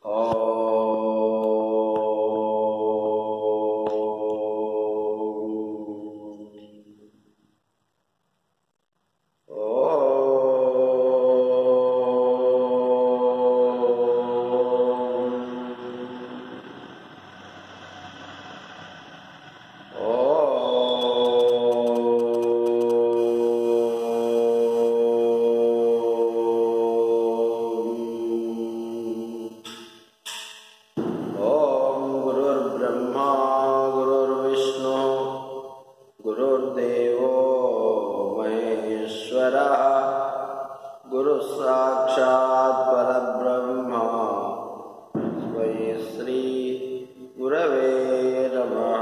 ॐ गुरुर्ब्रह्मा गुरुर्विष्णु गुरुर्देवो महेश्वरः गुरुः साक्षात् परब्रह्म स्मै श्री गुरवे नमः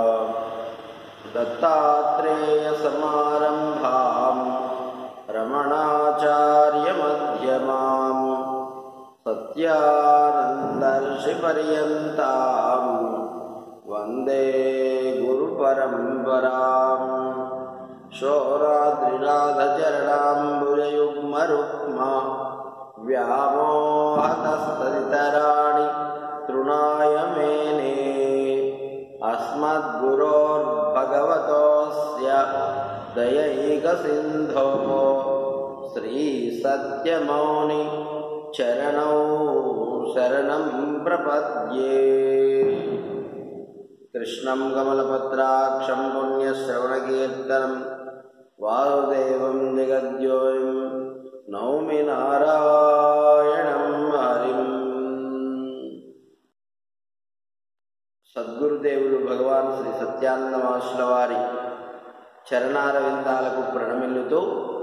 दत्तात्रेयसमारम्भाम् रमणाचार्यमध्यमाम् सत्यानन्दर्षिपर्यन्ताम् वन्दे गुरुपरम्पराम् शोराद्रिनाथचरणाम्बुजयुग्मरुक्म व्यामोहतस्तदितराणि तृणाय मेने अस्मद्गुरोर्भगवतोऽस्य दयैकसिन्धो श्रीसत्यमौनि चरणौ शरणं प्रपद्ये कृष्णं कमलपत्राक्षं पुण्यश्रवणकीर्तनं वासुदेवं जगद्योनिं नौमि नारायणं हरिम् సద్గురుదేవులు భగవాన్ శ్రీ సత్యానంద మహర్షుల వారి చరణారవిందాలకు ప్రణమిల్లుతూ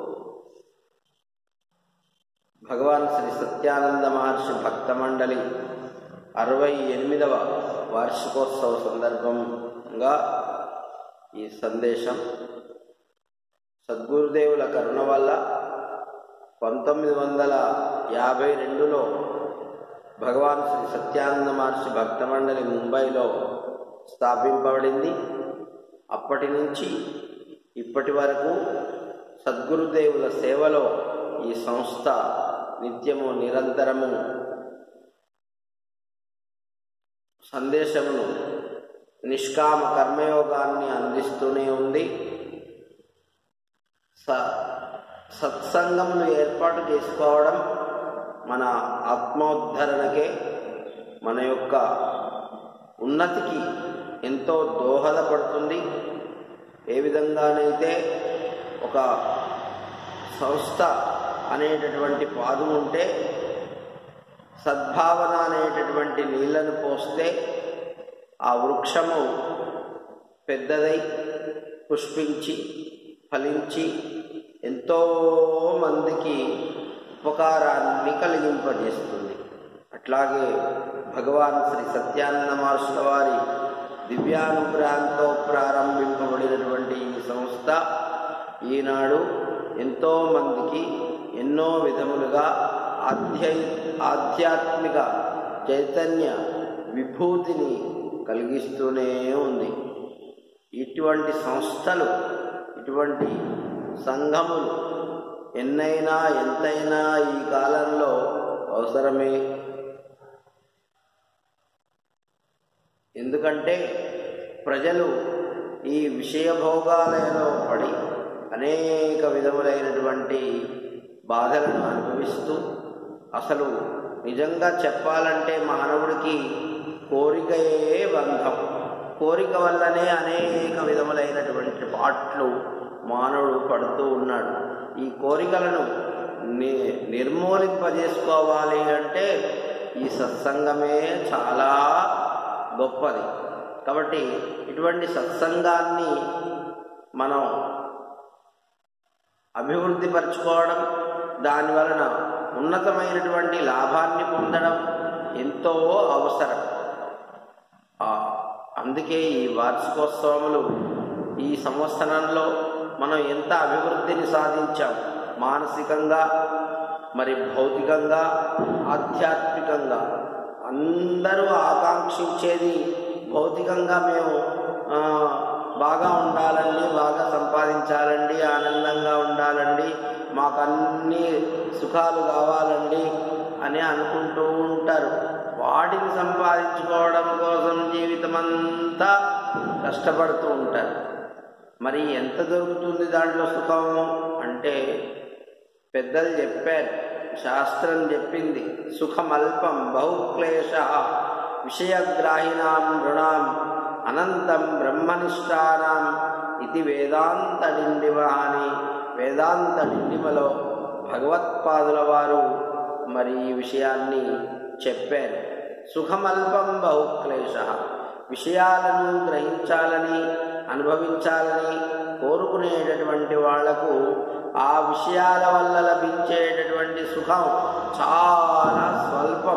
భగవాన్ శ్రీ సత్యానంద మహర్షి భక్త మండలి అరవై ఎనిమిదవ వార్షికోత్సవ సందర్భంగా ఈ సందేశం సద్గురుదేవుల కరుణ వల్ల పంతొమ్మిది వందల యాభై రెండులో భగవాన్ శ్రీ సత్యానంద మహర్షి భక్త మండలి ముంబైలో స్థాపింపబడింది అప్పటి నుంచి ఇప్పటి వరకు సద్గురుదేవుల సేవలో ఈ సంస్థ నిత్యము నిరంతరము సందేశమును నిష్కామ కర్మయోగాన్ని అందిస్తూనే ఉంది స సత్సంగమును ఏర్పాటు చేసుకోవడం మన ఆత్మోద్ధరణకే మన యొక్క ఉన్నతికి ఎంతో దోహదపడుతుంది ఏ విధంగానైతే ఒక సంస్థ అనేటటువంటి పాదు ఉంటే సద్భావన అనేటటువంటి నీళ్లను పోస్తే ఆ వృక్షము పెద్దదై పుష్పించి ఫలించి ఎంతో మందికి ఉపకారాన్ని కలిగింపజేస్తుంది అట్లాగే భగవాన్ శ్రీ సత్యానంద మహర్షుల వారి దివ్యానుగ్రహంతో ప్రారంభింపబడినటువంటి ఈ సంస్థ ఈనాడు ఎంతో మందికి ఎన్నో విధములుగా ఆధ్యై ఆధ్యాత్మిక చైతన్య విభూతిని కలిగిస్తూనే ఉంది ఇటువంటి సంస్థలు ఇటువంటి సంఘములు ఎన్నైనా ఎంతైనా ఈ కాలంలో అవసరమే ఎందుకంటే ప్రజలు ఈ విషయ భోగాలలో పడి అనేక విధములైనటువంటి బాధలను అనుభవిస్తూ అసలు నిజంగా చెప్పాలంటే మానవుడికి కోరికయే బంధం కోరిక వల్లనే అనేక విధములైనటువంటి పాట్లు మానవుడు పడుతూ ఉన్నాడు ఈ కోరికలను ని నిర్మూలింపజేసుకోవాలి అంటే ఈ సత్సంగమే చాలా గొప్పది కాబట్టి ఇటువంటి సత్సంగాన్ని మనం అభివృద్ధి పరచుకోవడం దాని వలన ఉన్నతమైనటువంటి లాభాన్ని పొందడం ఎంతో అవసరం ఆ, అందుకే ఈ వార్షికోత్సవములు ఈ సంవత్సరంలో మనం ఎంత అభివృద్ధిని సాధించాం మానసికంగా మరి భౌతికంగా ఆధ్యాత్మికంగా అందరూ ఆకాంక్షించేది భౌతికంగా మేము ఆ, బాగా ఉండాలండి బాగా సంపాదించాలండి ఆనందంగా ఉండాలండి మాకు అన్ని సుఖాలు కావాలండి అని అనుకుంటూ ఉంటారు వాటిని సంపాదించుకోవడం కోసం జీవితమంతా కష్టపడుతూ ఉంటారు మరి ఎంత దొరుకుతుంది దాంట్లో సుఖం అంటే పెద్దలు చెప్పారు శాస్త్రం చెప్పింది సుఖమల్పం బహుక్లేశ విషయగ్రాహిణాం నృణాం అనంతం బ్రహ్మనిష్టానాం ఇది వేదాంత డిండిమ అని వేదాంత డిండిమలో భగవత్పాదుల వారు మరి ఈ విషయాన్ని చెప్పారు సుఖమల్పం బహుక్లేశ విషయాలను గ్రహించాలని అనుభవించాలని కోరుకునేటటువంటి వాళ్లకు ఆ విషయాల వల్ల లభించేటటువంటి సుఖం చాలా స్వల్పం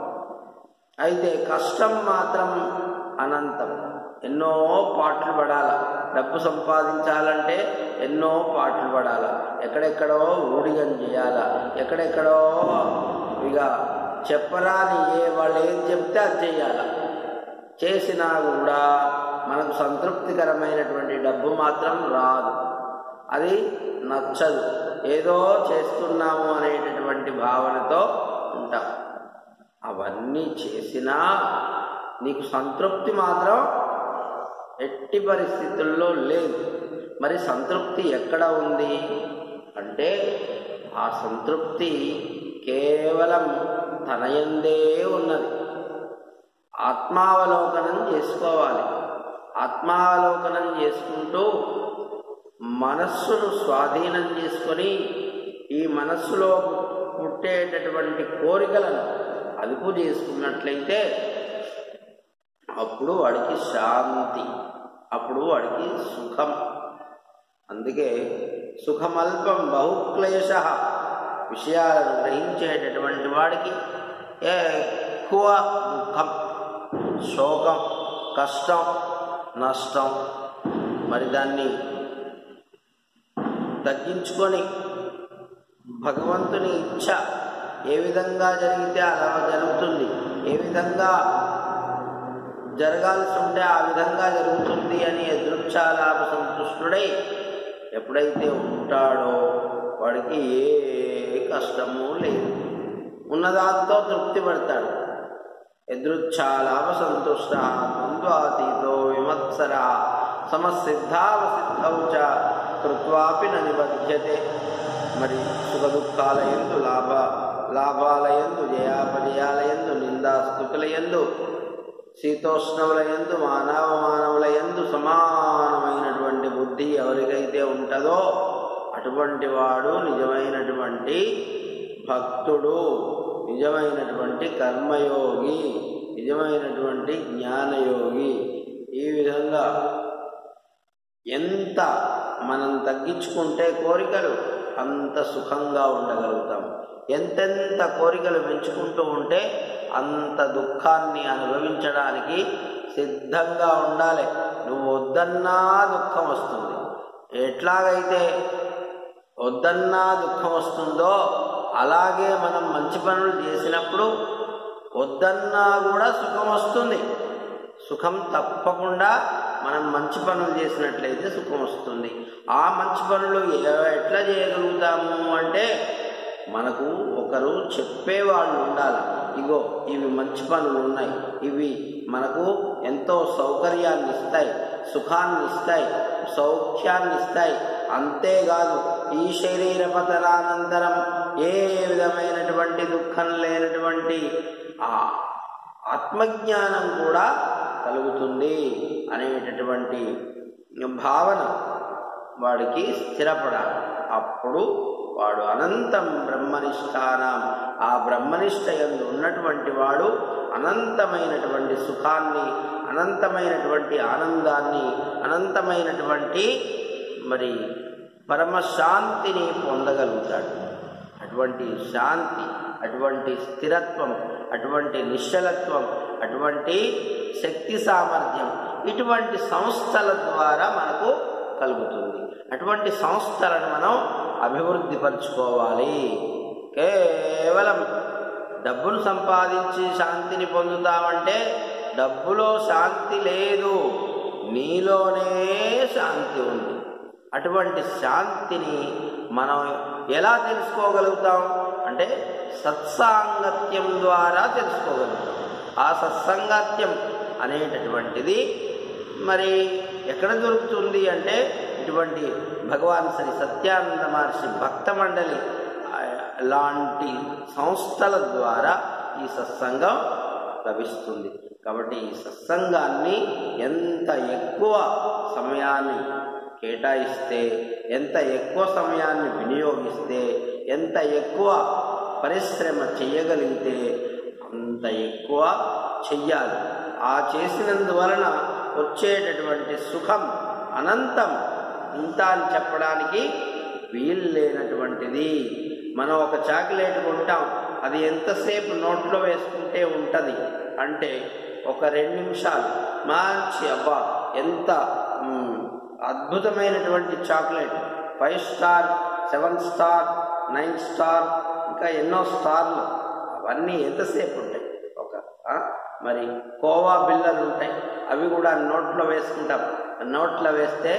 అయితే కష్టం మాత్రం అనంతం ఎన్నో పాటలు పడాల డబ్బు సంపాదించాలంటే ఎన్నో పాటలు పడాల ఎక్కడెక్కడో ఊడిగం చేయాల ఎక్కడెక్కడో ఇక చెప్పరాని ఏ వాళ్ళు ఏం చెప్తే అది చేయాల చేసినా కూడా మనకు సంతృప్తికరమైనటువంటి డబ్బు మాత్రం రాదు అది నచ్చదు ఏదో చేస్తున్నాము అనేటటువంటి భావనతో ఉంటాం అవన్నీ చేసినా నీకు సంతృప్తి మాత్రం ఎట్టి పరిస్థితుల్లో లేదు మరి సంతృప్తి ఎక్కడ ఉంది అంటే ఆ సంతృప్తి కేవలం తనయందే ఉన్నది ఆత్మావలోకనం చేసుకోవాలి ఆత్మావలోకనం చేసుకుంటూ మనస్సును స్వాధీనం చేసుకొని ఈ మనస్సులో పుట్టేటటువంటి కోరికలను అదుపు చేసుకున్నట్లయితే అప్పుడు వాడికి శాంతి అప్పుడు వాడికి సుఖం అందుకే సుఖమల్పం బహుక్లేశ విషయాలను గ్రహించేటటువంటి వాడికి ఎక్కువ దుఃఖం శోకం కష్టం నష్టం మరి దాన్ని తగ్గించుకొని భగవంతుని ఇచ్ఛ ఏ విధంగా జరిగితే అలా జరుగుతుంది ఏ విధంగా జరగాల్సి ఉంటే ఆ విధంగా జరుగుతుంది అని ఎదురుచాలాప సంతుష్టుడై ఎప్పుడైతే ఉంటాడో వాడికి ఏ కష్టము లేదు ఉన్నదాంతో తృప్తి పడతాడు ఎదృచ్ఛాలాప సంతుష్ట ద్వంద్వాతీతో విమత్సర సమసిద్ధావసిద్ధౌ చ కృత్వాపి న నిబధ్యతే మరి సుఖ దుఃఖాల ఎందు లాభ లాభాల ఎందు జయాపజయాల ఎందు నిందాస్తుతుల ఎందు శీతోష్ణముల ఎందు మానవ మానవుల ఎందు సమానమైనటువంటి బుద్ధి ఎవరికైతే ఉంటుందో అటువంటి వాడు నిజమైనటువంటి భక్తుడు నిజమైనటువంటి కర్మయోగి నిజమైనటువంటి జ్ఞానయోగి ఈ విధంగా ఎంత మనం తగ్గించుకుంటే కోరికలు అంత సుఖంగా ఉండగలుగుతాం ఎంతెంత కోరికలు పెంచుకుంటూ ఉంటే అంత దుఃఖాన్ని అనుభవించడానికి సిద్ధంగా ఉండాలి నువ్వు వద్దన్నా దుఃఖం వస్తుంది ఎట్లాగైతే వద్దన్నా దుఃఖం వస్తుందో అలాగే మనం మంచి పనులు చేసినప్పుడు వద్దన్నా కూడా సుఖం వస్తుంది సుఖం తప్పకుండా మనం మంచి పనులు చేసినట్లయితే సుఖం వస్తుంది ఆ మంచి పనులు ఎట్లా చేయగలుగుతాము అంటే మనకు ఒకరు చెప్పేవాళ్ళు ఉండాలి ఇగో ఇవి మంచి పనులు ఉన్నాయి ఇవి మనకు ఎంతో సౌకర్యాన్ని ఇస్తాయి సుఖాన్ని ఇస్తాయి సౌఖ్యాన్ని ఇస్తాయి అంతేకాదు ఈ శరీర పతనానంతరం ఏ విధమైనటువంటి దుఃఖం లేనటువంటి ఆ ఆత్మజ్ఞానం కూడా కలుగుతుంది అనేటటువంటి భావన వాడికి స్థిరపడాలి అప్పుడు వాడు అనంతం బ్రహ్మనిష్టానం ఆ బ్రహ్మనిష్ట ఎందు ఉన్నటువంటి వాడు అనంతమైనటువంటి సుఖాన్ని అనంతమైనటువంటి ఆనందాన్ని అనంతమైనటువంటి మరి పరమశాంతిని పొందగలుగుతాడు అటువంటి శాంతి అటువంటి స్థిరత్వం అటువంటి నిశ్చలత్వం అటువంటి శక్తి సామర్థ్యం ఇటువంటి సంస్థల ద్వారా మనకు కలుగుతుంది అటువంటి సంస్థలను మనం అభివృద్ధి పరచుకోవాలి కేవలం డబ్బును సంపాదించి శాంతిని పొందుతామంటే డబ్బులో శాంతి లేదు నీలోనే శాంతి ఉంది అటువంటి శాంతిని మనం ఎలా తెలుసుకోగలుగుతాం అంటే సత్సాంగత్యం ద్వారా తెలుసుకోగలుగుతాం ఆ సత్సంగత్యం అనేటటువంటిది మరి ఎక్కడ దొరుకుతుంది అంటే ఇటువంటి భగవాన్ శ్రీ సత్యానంద మహర్షి భక్త మండలి ఆ, లాంటి సంస్థల ద్వారా ఈ సత్సంగం లభిస్తుంది కాబట్టి ఈ సత్సంగాన్ని ఎంత ఎక్కువ సమయాన్ని కేటాయిస్తే ఎంత ఎక్కువ సమయాన్ని వినియోగిస్తే ఎంత ఎక్కువ పరిశ్రమ చెయ్యగలిగితే అంత ఎక్కువ చెయ్యాలి ఆ చేసినందువలన వచ్చేటటువంటి సుఖం అనంతం ఇంత అని చెప్పడానికి వీలు లేనటువంటిది మనం ఒక చాక్లెట్ కొంటాం అది ఎంతసేపు నోట్లో వేసుకుంటే ఉంటుంది అంటే ఒక రెండు నిమిషాలు మంచి అబ్బా ఎంత మ్, అద్భుతమైనటువంటి chocolate five star seven star nine star ఇంకా ఎన్నో స్టార్లు అవన్నీ ఎంతసేపు ఉంటాయి ఒక ఆ? మరి కోవా బిల్లలు ఉంటాయి అవి కూడా నోట్లో వేసుకుంటాం నోట్లో వేస్తే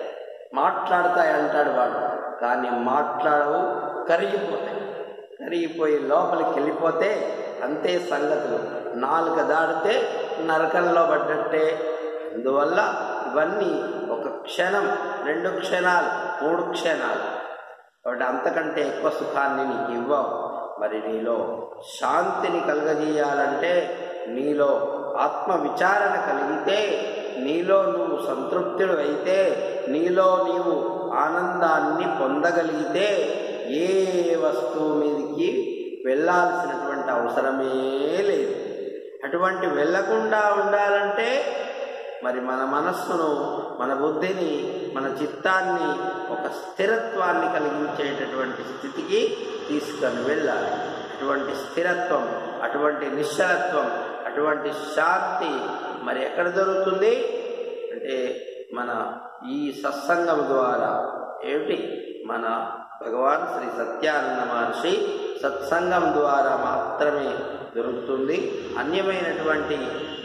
మాట్లాడతాయి అంటాడు వాడు కానీ మాట్లాడవు కరిగిపోతాయి కరిగిపోయి లోపలికి వెళ్ళిపోతే అంతే సంగతులు నాలుక దాడితే నరకంలో పడ్డట్టే అందువల్ల ఇవన్నీ ఒక క్షణం రెండు క్షణాలు మూడు క్షణాలు కాబట్టి అంతకంటే ఎక్కువ సుఖాన్ని నీకు ఇవ్వవు మరి నీలో శాంతిని కలగజేయాలంటే నీలో ఆత్మ విచారణ కలిగితే నీలో నువ్వు సంతృప్తుడు అయితే నీలో నీవు ఆనందాన్ని పొందగలిగితే ఏ వస్తువు మీదకి వెళ్ళాల్సినటువంటి అవసరమే లేదు అటువంటి వెళ్ళకుండా ఉండాలంటే మరి మన మనస్సును మన బుద్ధిని మన చిత్తాన్ని ఒక స్థిరత్వాన్ని కలిగించేటటువంటి స్థితికి తీసుకొని వెళ్ళాలి అటువంటి స్థిరత్వం అటువంటి నిశ్చలత్వం అటువంటి శాంతి మరి ఎక్కడ దొరుకుతుంది అంటే మన ఈ సత్సంగం ద్వారా ఏమిటి మన భగవాన్ శ్రీ సత్యానంద మహర్షి సత్సంగం ద్వారా మాత్రమే దొరుకుతుంది అన్యమైనటువంటి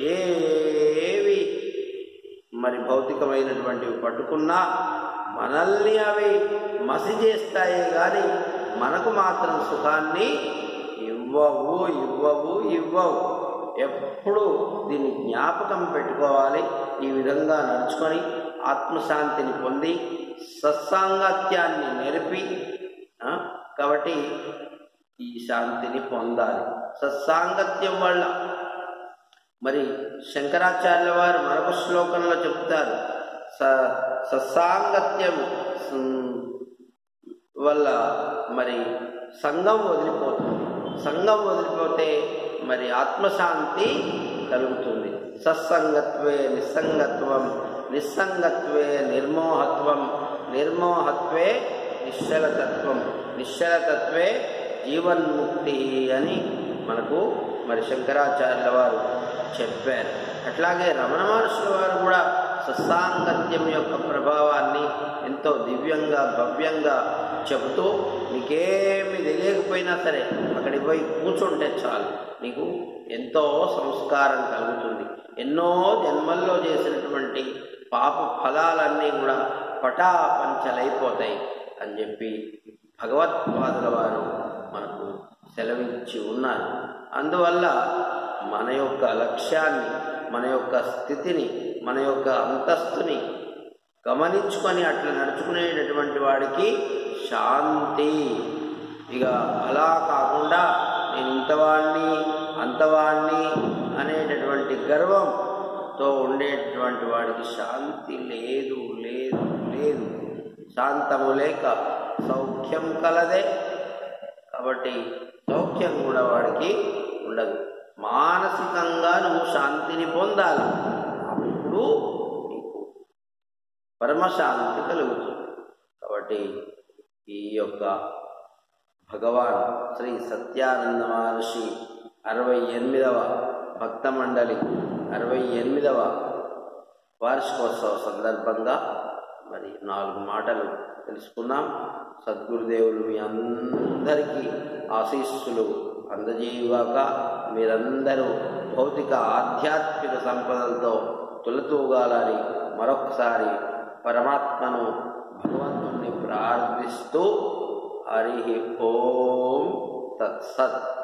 ఏవి మరి భౌతికమైనటువంటివి పట్టుకున్నా మనల్ని అవి మసి చేస్తాయే కానీ మనకు మాత్రం సుఖాన్ని ఇవ్వవు ఇవ్వవు ఇవ్వవు ఎప్పుడు దీన్ని జ్ఞాపకం పెట్టుకోవాలి ఈ విధంగా నడుచుకొని ఆత్మశాంతిని పొంది సత్సాంగత్యాన్ని నెరిపి ఆ, కాబట్టి ఈ శాంతిని పొందాలి సత్సాంగత్యం వల్ల మరి శంకరాచార్యుల వారు మరొక శ్లోకంలో చెప్తారు స సత్సాంగత్యం ఉమ్, వల్ల మరి సంఘం వదిలిపోతుంది సంఘం వదిలిపోతే మరి ఆత్మశాంతి కలుగుతుంది సత్సంగత్వే నిస్సంగత్వం నిస్సంగత్వే నిర్మోహత్వం నిర్మోహత్వే నిశ్చలతత్వం నిశ్చలతత్వే జీవన్ముక్తి అని మనకు మరి శంకరాచార్యుల వారు చెప్పారు అట్లాగే రమణ మహర్షుల వారు కూడా సత్సాంగత్యం యొక్క ప్రభావాన్ని ఎంతో దివ్యంగా భవ్యంగా చెబుతూ నీకేమి తెలియకపోయినా సరే అక్కడికి పోయి కూర్చుంటే చాలు నీకు ఎంతో సంస్కారం కలుగుతుంది ఎన్నో జన్మల్లో చేసినటువంటి పాప ఫలాలన్నీ కూడా పటాపంచలైపోతాయి అని చెప్పి భగవత్పాదుల వారు మనకు సెలవిచ్చి ఉన్నారు అందువల్ల మన యొక్క లక్ష్యాన్ని మన యొక్క స్థితిని మన యొక్క అంతస్తుని గమనించుకొని అట్లా నడుచుకునేటటువంటి వాడికి శాంతి ఇక అలా కాకుండా నేను ఇంతవాణ్ణి అంతవాణ్ణి అనేటటువంటి గర్వంతో ఉండేటటువంటి వాడికి శాంతి లేదు లేదు లేదు శాంతము లేక సౌఖ్యం కలదే కాబట్టి సౌఖ్యం కూడా వాడికి ఉండదు మానసికంగా నువ్వు శాంతిని పొందాలి అప్పుడు నీకు పరమశాంతి కలుగుతుంది కాబట్టి ఈ యొక్క భగవాన్ శ్రీ సత్యానంద మహర్షి అరవై ఎనిమిదవ భక్త మండలి అరవై ఎనిమిదవ వార్షికోత్సవ సందర్భంగా మరి నాలుగు మాటలు తెలుసుకున్నాం సద్గురుదేవులు మీ అందరికీ ఆశీస్సులు అందజేయుగాక మీరందరూ భౌతిక ఆధ్యాత్మిక సంపదలతో తులతూగాలని మరొకసారి పరమాత్మను భగవంతుణ్ణి ప్రార్థిస్తూ హరి ఓం తత్సత్